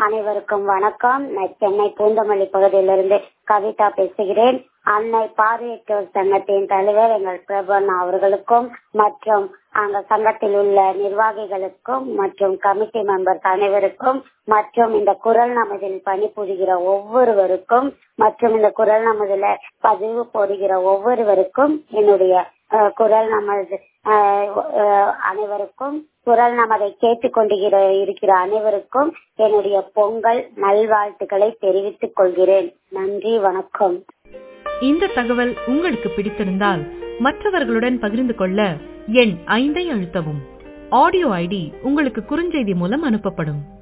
அனைவருக்கும் வணக்கம் நான் சென்னை பூந்தமல்லி பகுதியிலிருந்து கவிதா பேசுகிறேன் அன்னை பார்வையற்றோர் சங்கத்தின் தலைவர் எங்கள் பிரபன் அவர்களுக்கும் மற்றும் அந்த சங்கத்தில் உள்ள நிர்வாகிகளுக்கும் மற்றும் கமிட்டி மெம்பர்ஸ் அனைவருக்கும் மற்றும் இந்த குரல் நமதில் பணிபுரிகிற ஒவ்வொருவருக்கும் மற்றும் இந்த குரல் நமதுல பதிவு போடுகிற ஒவ்வொருவருக்கும் என்னுடைய அஹ், குரல் நமது அஹ், அஹ், அனைவருக்கும் குரல் நமதை கேட்டுக்கொண்டிருக்கிற இருக்கிற அனைவருக்கும் என்னுடைய பொங்கல் நல்வாழ்த்துக்களை தெரிவித்துக் கொள்கிறேன் நன்றி வணக்கம் இந்த தகவல் உங்களுக்கு பிடித்திருந்தால் மற்றவர்களுடன் பகிர்ந்து கொள்ள எண் ஐந்தை அழுத்தவும் ஆடியோ ஐடி உங்களுக்கு குறுஞ்செய்தி மூலம் அனுப்பப்படும்